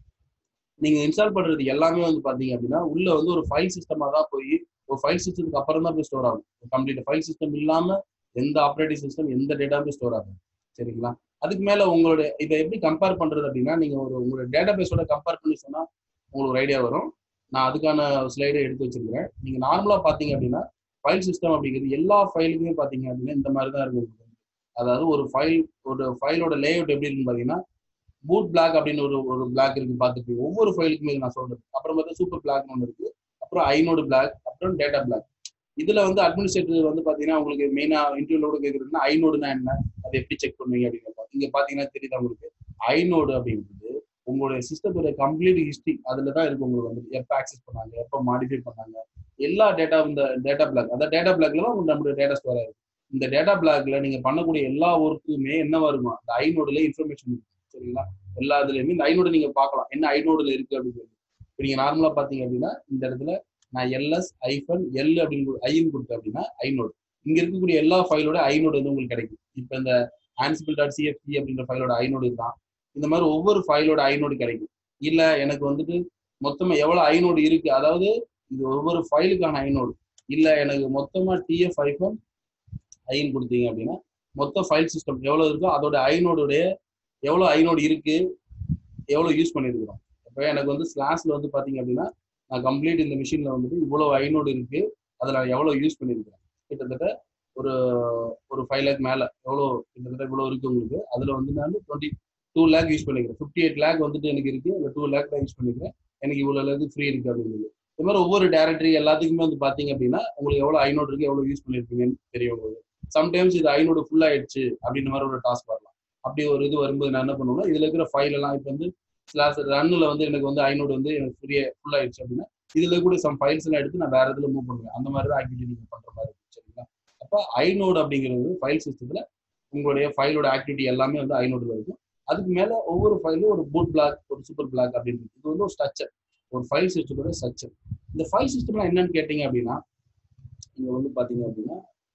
நீங்க இன்ஸ்டால் பண்றது எல்லாமே வந்து பாத்தீங்க அப்படின்னா உள்ள வந்து ஒரு ஃபைல் சிஸ்டமா தான் போய் ஒரு ஃபைல் சிஸ்டத்துக்கு அப்புறம் தான் போய் ஸ்டோர் ஆகும் கம்ப்ளீட் ஃபைல் சிஸ்டம் இல்லாம எந்த ஆப்ரேட்டிங் சிஸ்டம் எந்த டேட்டாமே ஸ்டோர் ஆகும் சரிங்களா அதுக்கு மேல உங்களுடைய இதை எப்படி கம்பேர் பண்றது அப்படின்னா நீங்க ஒரு உங்களோட டேட்டா பேஸோட கம்பேர் பண்ணி சொன்னா உங்களுக்கு ஒரு ஐடியா வரும் நான் அதுக்கான ஸ்லைடை எடுத்து வச்சிருக்கிறேன் நீங்க நார்மலா பாத்தீங்க அப்படின்னா ஃபைல் சிஸ்டம் அப்படிங்கிறது எல்லா ஃபைலுக்குமே பாத்தீங்க அப்படின்னா இந்த மாதிரி தான் இருக்கும் அதாவது ஒரு ஃபைல் ஒரு ஃபைலோட லேஅவுட் எப்படி இருக்குன்னு பாத்தீங்கன்னா பூட் பிளாக் அப்படின்னு ஒரு ஒரு பிளாக் இருக்கு பார்த்துட்டு ஒவ்வொரு ஃபைலுக்குமே நான் சொல்றது அப்புறம் பார்த்தா சூப்பர் பிளாக் ஒன்று இருக்கு அப்புறம் ஐநோடு பிளாக் அப்புறம் டேட்டா பிளாக் இதுல வந்து அட்மினிஸ்ட்ரேட்டர் வந்து பாத்தீங்கன்னா உங்களுக்கு மெயினா இன்டர்வியூலோட கேக்குறதுன்னா ஐநோடுனா என்ன அதை எப்படி செக் பண்ணுவீங்க அப்படின்னு இங்க பாத்தீங்கன்னா தெரியுதா உங்களுக்கு ஐநோடு அப்படின்றது உங்களுடைய சிஸ்டத்தோட கம்ப்ளீட் ஹிஸ்டரி அதுல தான் இருக்கு உங்களுக்கு வந்து எப்போ ஆக்சஸ் பண்ணாங்க எப்போ மாடிஃபை பண்ணாங்க எல்லா டேட்டா இந்த டேட்டா பிளாக் அதாவது டேட்டா பிளாக்ல தான் நம்மளுடைய டேட்டா ஸ்டோர் ஆயிருக்கு இந்த டேட்டா பிளாக்ல நீங்க பண்ணக்கூடிய எல்லா ஒர்க்குமே என்னவா இருக்கும் அந்த ஐநோடுல இன்ஃபர்மேஷன் இருக்கும் சரிங்களா எல்லா இதுலயுமே இந்த ஐநோடு நீங்க பார்க்கலாம் என்ன ஐநோடுல இருக்கு அப்படின்னு சொல்லி இப்போ நீங்க நார்மலா பாத்தீங்க அப்படின்னா இந்த இடத்துல நான் எல்எஸ் ஐஃபன் எல் அப்படின்னு ஐன்னு கொடுத்தேன் அப்படின்னா ஐநோடு இங்க இருக்கக்கூடிய எல்லா ஃபைலோட ஐநோடு வந்து உங்களுக்கு கிடைக்கும் இப்போ இந்த ஆன்சிபிள் டாட் சிஎஃப்டி அப்படின்ற ஃபைலோட ஐநோடு தான் இந்த மாதிரி ஒவ்வொரு ஃபைலோட ஐநோடு கிடைக்கும் இல்ல எனக்கு வந்துட்டு மொத்தமா எவ்வளவு ஐநோடு இருக்கு அதாவது இது ஒவ்வொரு ஃபைலுக்கான ஐநோடு இல்ல எனக்கு மொத்தமா டிஎஃப் ஐஃபன் ஐன்னு கொடுத்தீங்க அப்படின்னா மொத்த ஃபைல் சிஸ்டம் எவ்வளவு இருக்கோ அதோட ஐநோடுடைய எவ்வளவு ஐநோடு இருக்கு எவ்வளவு யூஸ் பண்ணிருக்கிறோம் இப்போ எனக்கு வந்து ஸ்லாஷ்ல வந்து பாத்தீங்க அப்படின்னா நான் கம்ப்ளீட் இந்த மிஷின்ல வந்துட்டு இவ்வளவு ஐநோடு இருக்கு அதில் நான் எவ்வளவு யூஸ் பண்ணியிருக்கிறேன் கிட்டத்தட்ட ஒரு ஒரு ஃபைவ் லேக் மேல எவ்வளோ கிட்டத்தட்ட இவ்வளோ இருக்கு உங்களுக்கு அதுல வந்து நான் டுவெண்ட்டி டூ லேக் யூஸ் பண்ணிக்கிறேன் ஃபிஃப்டி எயிட் லேக் வந்துட்டு எனக்கு இருக்கு இல்லை டூ லேக் தான் யூஸ் பண்ணிக்கிறேன் எனக்கு இவ்வளோ லேக் ஃப்ரீ இருக்கு அப்படிங்கிறது இது மாதிரி ஒவ்வொரு டேரக்டரி எல்லாத்துக்குமே வந்து பாத்தீங்க அப்படின்னா உங்களுக்கு எவ்வளோ ஐநோடு இருக்கு எவ்வளோ யூஸ் பண்ணிருப்பீங்கன்னு தெரியும் உங்களுக்கு சம்டைம்ஸ் இது ஐநோடு ஃபுல் ஆயிடுச்சு அப்படின்ற மாதிரி ஒரு டாஸ்க் வரலாம் அப்படி ஒரு இது வரும்போது நான் என்ன பண்ணுவேன்னா இதுல இருக்கிற ஃபைல் எல்லாம் இப்போ வந்து ஸ்லாஸ் ரன்னில் வந்து எனக்கு வந்து ஐநோடு வந்து எனக்கு ஃப்ரீயா ஃபுல் ஆயிடுச்சு அப்படின்னா இதுல கூட சம் ஃபைல்ஸ் எல்லாம் எடுத்து நான் வேற இதுல மூவ் பண்ணுவேன் அந்த மாதிரி தான் ஆக்டிவிட்டி நீங்க பண்ற மாதிரி இருக்கும் சரிங்களா அப்போ ஐநோடு அப்படிங்கிறது ஃபைல் சிஸ்டத்துல உங்களுடைய ஃபைலோட ஆக்டிவிட்டி எல்லாமே வந்து ஐநோடுல இருக்கும் அதுக்கு மேல ஒவ்வொரு ஃபைலும் ஒரு பூட் பிளாக் ஒரு சூப்பர் பிளாக் அப்படின்னு இது வந்து ஒரு ஸ்ட்ரக்சர் ஒரு ஃபைல் சிஸ்டத்தோட ஸ்ட்ரக்சர் இந்த ஃபைல் சிஸ்டம்லாம் என்னன்னு கேட்டீங்க அப்படின்னா இங்க வந்து பாத்தீங்க அப்படின்னா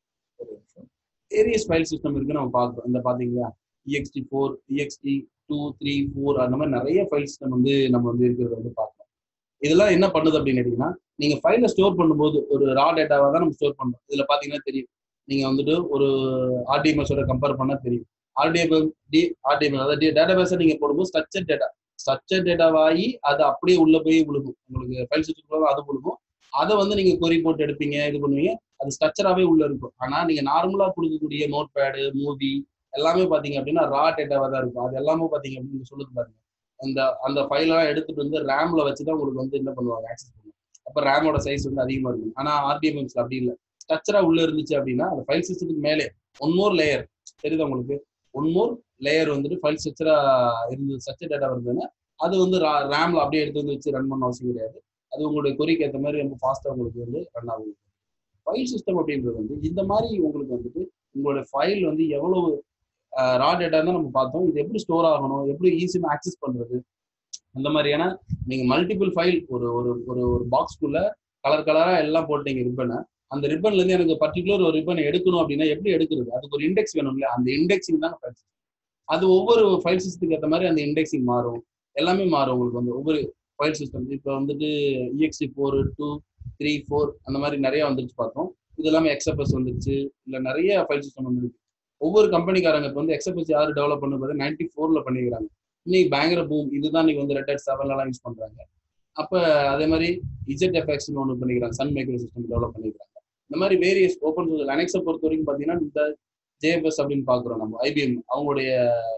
வேரியஸ் ஃபைல் சிஸ்டம் இருக்கு நம்ம பார்க்குறோம் இந்த பாத்தீங்களா EXT four EXT two three four அந்த மாதிரி நிறைய ஃபைல் சிஸ்டம் வந்து நம்ம வந்து இருக்கிறத வந்து பார்க்கலாம் இதெல்லாம் என்ன பண்ணுது அப்படின்னு கேட்டீங்கன்னா நீங்க ஃபைலை ஸ்டோர் பண்ணும்போது ஒரு ரா டேட்டாவை தான் நம்ம ஸ்டோர் பண்றோம் இதுல பாத்தீங்கன்னா தெரியும் நீங்க வந்துட்டு ஒரு ஆர்டிஎம்எஸோட கம்பேர் பண்ணா தெரியும் ஆர்டிஎம் டி ஆர்டிஎம்எஸ் அதாவது டேட்டா பேஸை நீங்க போடும்போது ஸ்ட்ரக்சர் டேட்டா ஸ்ட்ரக்சர் டேட்டாவாகி அது அப்படியே உள்ள போய் விழுகும் உங்களுக்கு ஃபைல் சிஸ்டம் அது விழுகும் அதை வந்து நீங்க கொரி போட்டு எடுப்பீங்க இது பண்ணுவீங்க அது ஸ்ட்ரக்சராகவே உள்ள இருக்கும் ஆனா நீங்க நார்மலா கொடுக்கக்கூடிய நோட் பேடு மூவி எல்லாமே பாத்தீங்க அப்படின்னா ரா டேட்டாவா தான் இருக்கும் அது எல்லாமே பாத்தீங்க அப்படின்னு சொல்லுது பாருங்க அந்த அந்த ஃபைலெல்லாம் எடுத்துட்டு வந்து ரேம்ல வச்சுதான் உங்களுக்கு வந்து என்ன பண்ணுவாங்க ஆக்சஸ் பண்ணுவாங்க அப்ப ரேமோட சைஸ் வந்து அதிகமா இருக்கும் ஆனா ஆர்டிஎம்எம்ஸ்ல அப்படி இல்லை ஸ்ட்ரக்சரா உள்ள இருந்துச்சு அப்படின்னா அந்த ஃபைல் சிஸ்டத்துக்கு மேலே ஒன் மோர் லேயர் தெரியுதா உங்களுக்கு ஒன் மோர் லேயர் வந்துட்டு ஃபைல் ஸ்ட்ரக்சரா இருந்து ஸ்ட்ரக்சர் டேட்டா இருந்ததுன்னா அது வந்து ரேம்ல அப்படியே எடுத்து வந்து வச்சு ரன் பண்ண அவசியம் கிடையாது அது உங்களுடைய கொரிக்கு ஏற்ற மாதிரி ரொம்ப ஃபாஸ்டா உங்களுக்கு வந்து ரன் ஆகும் ஃபைல் சிஸ்டம் அப்படின்றது வந்து இந்த மாதிரி உங்களுக்கு வந்துட்டு உங்களோட ஃபைல் வந்து எவ்வளவு ரா டேட்டா தான் நம்ம பார்த்தோம் இது எப்படி ஸ்டோர் ஆகணும் எப்படி ஈஸியாக ஆக்சஸ் பண்றது அந்த மாதிரியான நீங்க மல்டிபிள் ஃபைல் ஒரு ஒரு ஒரு ஒரு பாக்ஸ்க்குள்ள கலர் கலரா எல்லாம் போட்டீங்க இருப்பேன்னா அந்த ரிப்பன்ல இருந்து எனக்கு பர்டிகுலர் ஒரு ரிப்பன் எடுக்கணும் அப்படின்னா எப்படி எடுக்கிறது அதுக்கு ஒரு இண்டெக்ஸ் வேணும் இல்லையா அந்த இண்டெக்ஸிங் தான் ஃபைல் சிஸ்டம் அது ஒவ்வொரு ஃபைல் சிஸ்டத்துக்கு ஏற்ற மாதிரி அந்த இண்டெக்ஸிங் மாறும் எல்லாமே மாறும் உங்களுக்கு வந்து ஒவ்வொரு ஃபைல் சிஸ்டம் இப்போ வந்துட்டு EXT four two three four அந்த மாதிரி நிறைய வந்துருச்சு பார்த்தோம் இது எல்லாமே எக்ஸ்எப்எஸ் வந்துருச்சு இல்லை நிறைய ஃபைல் சிஸ்டம் வந்துருக்கு ஒவ்வொரு கம்பெனிக்காரங்க இப்போ வந்து எக்ஸ்எப்எஸ் யார் டெவலப் பண்ணு பார்த்தா நைன்டி ஃபோரில் பண்ணிக்கிறாங்க இன்னைக்கு பயங்கர பூம் இதுதான் நீங்க வந்து ரெட் ஹேட் செவன்லாம் யூஸ் பண்றாங்க அப்போ அதே மாதிரி இஜெட் எஃப்எக்ஸ்னு ஒன்று பண்ணிக்கிறாங்க சன் மைக்ரோ சிஸ்டம் டெவலப் பண்ணிக்கிறாங்க இந்த மாதிரி வேரியஸ் ஓப்பன் சோர்ஸ் லெனக்ஸை பொறுத்த வரைக்கும் பார்த்தீங்கன்னா இந்த ஜேஎஃப்எஸ் அப்படின்னு பார்க்குறோம் நம்ம ஐபிஎம் அவங்களுடைய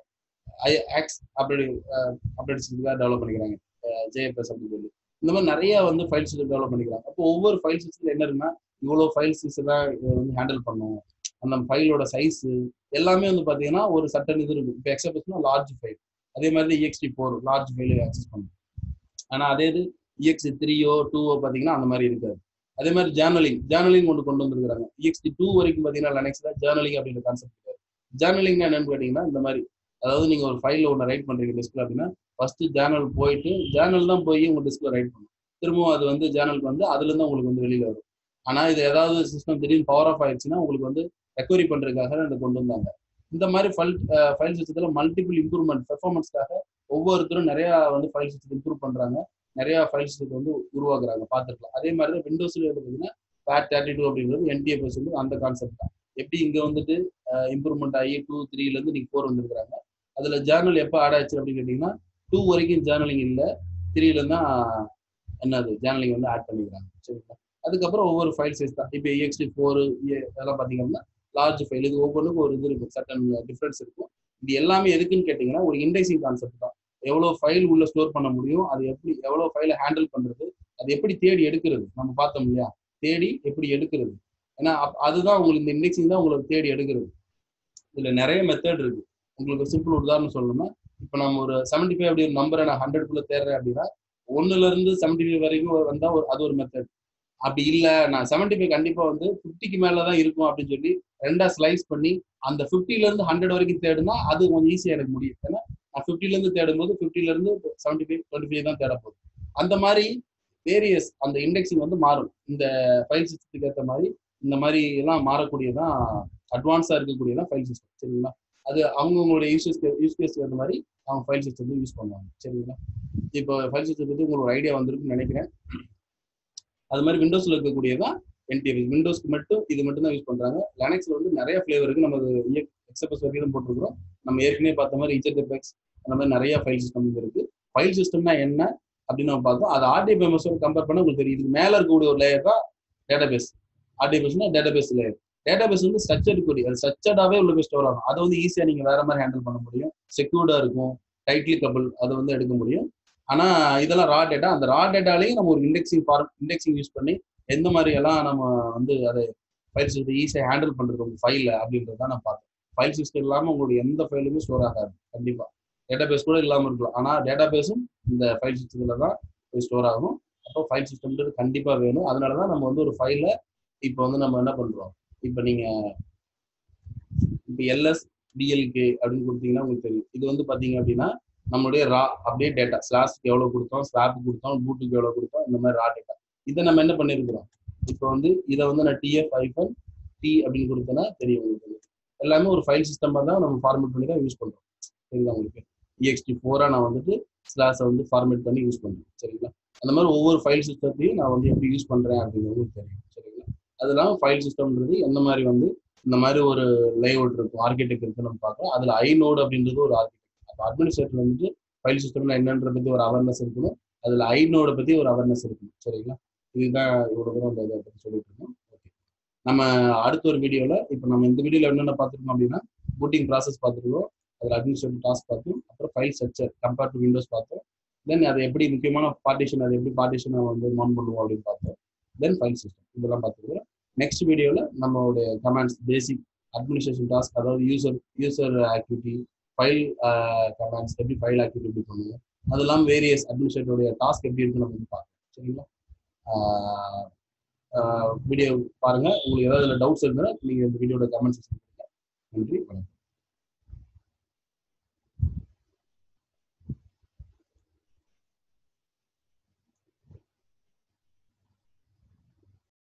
ஐ ஆக்ஸ் அப்டேட் அப்டேட்ஸ்க்காக டெவலப் பண்ணிக்கிறாங்க ஜேஎஃப்எஸ் அப்படின்னு சொல்லி இந்த மாதிரி நிறைய வந்து ஃபைல் சிஸ்டம் டெவலப் பண்ணிக்கிறாங்க அப்போ ஒவ்வொரு ஃபைல் சிஸ்டத்தில் என்ன இருக்குன்னா இவ்வளோ ஃபைல் சிஸ்டம் தான் வந்து ஹேண்டில் பண்ணும் அந்த ஃபைலோட சைஸ் எல்லாமே வந்து பார்த்தீங்கன்னா ஒரு சட்டன் இது இருக்கும் இப்போ எக்ஸப்எஸ்னா லார்ஜ் ஃபைல் அதே மாதிரி EXT four large file access பண்ணும் ஆனால் அதே இது இஎக்ஸ்டி த்ரீயோ டூவோ பார்த்தீங்கன்னா அந்த மாதிரி இருக்காது அதே மாதிரி ஜேர்னலிங் ஜேர்னலிங் ஒன்று கொண்டு வந்திருக்காங்க இஎக்ஸ்டி டூ வரைக்கும் பார்த்தீங்கன்னா லெனக்ஸ் தான் ஜேர்னலிங் அப்படின்ற கான்செப்ட் இருக்காது ஜேர்னலிங் என்னன்னு கேட்டிங்கன்னா இந்த மாதிரி அதாவது நீங்கள் ஒரு ஃபைலில் ஒன்று ரைட் பண்ணுறீங்க டிஸ்கில் அப்படின்னா ஃபர்ஸ்ட் ஜேர்னல் போயிட்டு ஜேர்னல் தான் போய் உங்கள் டிஸ்கில் ரைட் பண்ணும் திரும்பவும் அது வந்து ஜேர்னலுக்கு வந்து அதுலேருந்து உங்களுக்கு வந்து வெளியில் வரும் ஆனால் இது ஏதாவது சிஸ்டம் திடீர்னு பவர் ஆஃப் ஆயிடுச்சுன்னா உங்களுக்கு வந்து ரெக்கவரி பண்ணுறதுக்காக இதை கொண்டு வந்தாங்க இந்த மாதிரி ஃபைல் ஃபைல் சிஸ்டத்தில் மல்டிபிள் இம்ப்ரூவ்மெண்ட் பெர்ஃபார்மன்ஸ்க்காக ஒவ்வொருத்தரும் நிறையா வந்து ஃபைல் சிஸ்டத்தை இம்ப்ரூவ் பண்ணுறாங்க நிறையா ஃபைல் சிஸ்டத்தை வந்து உருவாக்குறாங்க பார்த்துக்கலாம் அதே மாதிரி தான் விண்டோஸில் வந்து பார்த்தீங்கன்னா பேட் தேர்ட்டி டூ அப்படிங்கிறது என்டிஎஃப்எஸ் வந்து அந்த கான்செப்ட் தான் எப்படி இங்கே வந்துட்டு இம்ப்ரூவ்மெண்ட் ஆகி டூ த்ரீலேருந்து நீங்கள் ஃபோர் வந்துருக்காங்க அதில் ஜேர்னல் எப்போ ஆட் ஆச்சு அப்படின்னு கேட்டிங்கன்னா டூ வரைக்கும் ஜேர்னலிங் இல்லை த்ரீலேருந்து தான் என்னது ஜேர்னலிங் வந்து ஆட் பண்ணிக்கிறாங்க சரிங்களா அதுக்கப்புறம் ஒவ்வொரு ஃபைல் சைஸ் தான் இப்போ இஎக்ஸ்டி ஃபோர் இதெல்லாம் பார்த்தீங்கன்னா லார்ஜ் ஃபைல் இது ஒவ்வொன்றுக்கும் ஒரு இது இருக்கும் சட்டன் டிஃப்ரென்ஸ் இருக்கும் இது எல்லாமே எதுக்குன்னு கேட்டிங்கன்னா ஒரு இண்டெக்ஸிங் கான்செப்ட் தான் எவ்வளோ ஃபைல் உள்ள ஸ்டோர் பண்ண முடியும் அது எப்படி எவ்வளோ ஃபைலை ஹேண்டில் பண்ணுறது அது எப்படி தேடி எடுக்கிறது நம்ம பார்த்தோம் இல்லையா தேடி எப்படி எடுக்கிறது ஏன்னா அதுதான் உங்களுக்கு இந்த இண்டெக்ஸிங் தான் உங்களுக்கு தேடி எடுக்கிறது இதில் நிறைய மெத்தட் இருக்கு உங்களுக்கு சிம்பிள் உதாரணம் சொல்லணும்னா இப்போ நம்ம ஒரு செவன்டி ஃபைவ் அப்படி ஒரு நம்பரை நான் ஹண்ட்ரட்குள்ளே தேடுறேன் அப்படின்னா ஒன்னுல இருந்து செவன்டி ஃபைவ் வரைக்கும் வந்தால் ஒரு அது ஒரு மெத்தட் அப்படி இல்லை நான் செவன்டி ஃபைவ் கண்டிப்பாக வந்து ஃபிஃப்டிக்கு மேலே தான் இருக்கும் அப்படின்னு சொல்லி ரெண்டா ஸ்லைஸ் பண்ணி அந்த ஃபிஃப்டிலேருந்து ஹண்ட்ரட் வரைக்கும் தேடுனா அது கொஞ்சம் ஈஸியாக எனக்கு முடியும் ஏன்னா நான் ஃபிஃப்டிலேருந்து தேடும்போது ஃபிஃப்டிலேருந்து செவன்டி ஃபைவ் டுவெண்ட்டி ஃபைவ் தான் தேட போகுது அந்த மாதிரி வேரியஸ் அந்த இண்டெக்ஸிங் வந்து மாறும் இந்த ஃபைல் சிஸ்டத்துக்கு ஏற்ற மாதிரி இந்த மாதிரி எல்லாம் மாறக்கூடியதான் அட்வான்ஸாக இருக்கக்கூடியதான் ஃபைல் சிஸ்டம் சரிங்களா அது அவங்கவுங்களுடைய யூஸ் யூஸ் கேஸ்க்கு ஏற்ற மாதிரி அவங்க ஃபைல் சிஸ்டம் யூஸ் பண்ணுவாங்க சரிங்களா இப்போ ஃபைல் சிஸ்டம் பற்றி உங்களுக்கு ஒரு ஐடியா வந்திருக்குன்னு நினைக்கிறேன் அது மாதிரி விண்டோஸில் இருக்கக்கூடியதான் என்டிஎஃப் விண்டோஸ்க்கு மட்டும் இது மட்டும் தான் யூஸ் பண்ணுறாங்க லெனக்ஸில் வந்து நிறைய ஃப்ளேவர் இருக்குது நம்ம எக்ஸப்எஸ் வரைக்கும் தான் போட்டிருக்கிறோம் நம்ம ஏற்கனவே பார்த்த மாதிரி இஜெட்எஃப்எக்ஸ் அந்த மாதிரி நிறைய ஃபைல் சிஸ்டம் இருக்கு ஃபைல் சிஸ்டம்னா என்ன அப்படின்னு நம்ம பார்த்தோம் அது ஆர்டிபிஎம்எஸ் கம்பேர் பண்ண உங்களுக்கு தெரியும் இதுக்கு மேலே இருக்கக்கூடிய ஒரு லேயர் தான் டேட்டாபேஸ் ஆர்டிபிஎஸ்னா டேட்டாபேஸ் லேயர் டேட்டாபேஸ் வந்து ஸ்ட்ரக்சர்டு கூடிய அது ஸ்ட்ரக்சர்டாவே உள்ள ஸ்டோர் ஆகும் அதை வந்து ஈஸியாக நீங்கள் வேற மாதிரி ஹேண்டில் பண்ண முடியும் செக்யூர்டாக இருக்கும் டைட்லி கபிள் அதை வந்து எடுக்க முடியும் ஆனால் இதெல்லாம் ரா டேட்டா அந்த ரா டேட்டாலையும் நம்ம ஒரு இண்டெக்ஸிங் ஃபார்ம் இண்டெக்ஸிங் யூஸ் பண்ணி எந்த மாதிரி எல்லாம் நம்ம வந்து அதை ஃபைல் சிஸ்டம் ஈஸியாக ஹேண்டில் பண்ணுறது உங்கள் ஃபைலில் அப்படின்றத நான் பார்த்தேன் ஃபைல் சிஸ்டம் இல்லாமல் உங்களுடைய எந்த ஃபைலுமே ஸ்டோர் ஆகாது கண்டிப்பாக டேட்டா பேஸ் கூட இல்லாமல் இருக்கலாம் ஆனால் டேட்டா பேஸும் இந்த ஃபைல் சிஸ்டத்தில் தான் ஸ்டோர் ஆகணும் அப்போ ஃபைல் சிஸ்டம்ன்றது கண்டிப்பாக வேணும் அதனால தான் நம்ம வந்து ஒரு ஃபைலை இப்போ வந்து நம்ம என்ன பண்ணுறோம் இப்போ நீங்கள் இப்போ எல்எஸ் டிஎல்கே அப்படின்னு கொடுத்தீங்கன்னா உங்களுக்கு தெரியும் இது வந்து பார்த்தீங்க அப்படின்னா நம்மளுடைய ரா அப்படியே டேட்டா ஸ்லாஸ்க்கு எவ்வளோ கொடுத்தோம் ஸ்லாப்புக்கு கொடுத்தோம் பூட்டுக்கு எவ்வளோ கொடுத்தோம் இந்த மாதிரி ரா டேட்டா இதை நம்ம என்ன பண்ணியிருக்கிறோம் இப்போ வந்து இதை வந்து நான் டிஎஃப் ஐஃபன் டி அப்படின்னு கொடுத்தேன்னா தெரியும் உங்களுக்கு எல்லாமே ஒரு ஃபைல் சிஸ்டமாக தான் நம்ம ஃபார்மேட் பண்ணி தான் யூஸ் பண்ணுறோம் சரிங்களா உங்களுக்கு இஎக்ஸ்டி ஃபோராக நான் வந்துட்டு ஸ்லாஸை வந்து ஃபார்மேட் பண்ணி யூஸ் பண்ணுறேன் சரிங்களா அந்த மாதிரி ஒவ்வொரு ஃபைல் சிஸ்டத்தையும் நான் வந்து எப்படி யூஸ் பண்ணுறேன் அப்படிங்கிறது தெரியும் சரிங்களா அது இல்லாமல் ஃபைல் சிஸ்டம்ன்றது எந்த மாதிரி வந்து இந்த மாதிரி ஒரு லேஅவுட் இருக்கும் ஆர்கிடெக்ட் இருக்கு நம்ம பார்க்குறோம் அதில் ஐ நோடு அப்படின்றது ஒரு ஆர்கிடெக்ட் அப்போ அட்மினிஸ்ட்ரேட்டர் வந்துட்டு ஃபைல் சிஸ்டம்னா என்னன்ற பற்றி ஒரு அவேர்னஸ் இருக்கணும் அதில் ஐ நோடை பற்றி ஒரு அவேர்னஸ் இருக்கணும் சரிங்களா இதுதான் இவ்வளோ தூரம் அந்த இதை பற்றி சொல்லிட்டு இருக்கோம் ஓகே நம்ம அடுத்த ஒரு வீடியோவில் இப்போ நம்ம இந்த வீடியோவில் என்னென்ன பார்த்துருக்கோம் அப்படின்னா பூட்டிங் ப்ராசஸ் பார்த்துருக்கோம் அதில் அட்மினிஸ்ட்ரேட்டிவ் டாஸ்க் பார்த்தோம் அப்புறம் file structure compare to Windows பார்த்தோம் தென் அதை எப்படி முக்கியமான பார்ட்டிஷன் அதை எப்படி பார்ட்டிஷனை வந்து மவுண்ட் பண்ணுவோம் அப்படின்னு பார்த்தோம் தென் ஃபைல் சிஸ்டம் இதெல்லாம் பார்த்துருக்கோம் நெக்ஸ்ட் வீடியோவில் நம்மளுடைய கமெண்ட்ஸ் பேசிக் அட்மினிஸ்ட்ரேஷன் டாஸ்க் அதாவது user user activity file commands எப்படி ஃபைல் ஆக்டிவிட்டி எப்படி பண்ணுவோம் அது இல்லாமல் வேரியஸ் அட்மினிஸ்ட்ரேட்டருடைய டாஸ்க் எப்படி இருக்குன்னு நம்ம வந்து பார்க்கணும் சரிங்களா வீடியோ பாருங்க உங்களுக்கு ஏதாவது டவுட்ஸ் இருந்தால் நீங்கள் இந்த வீடியோட கமெண்ட் செக்ஷன் நன்றி வணக்கம்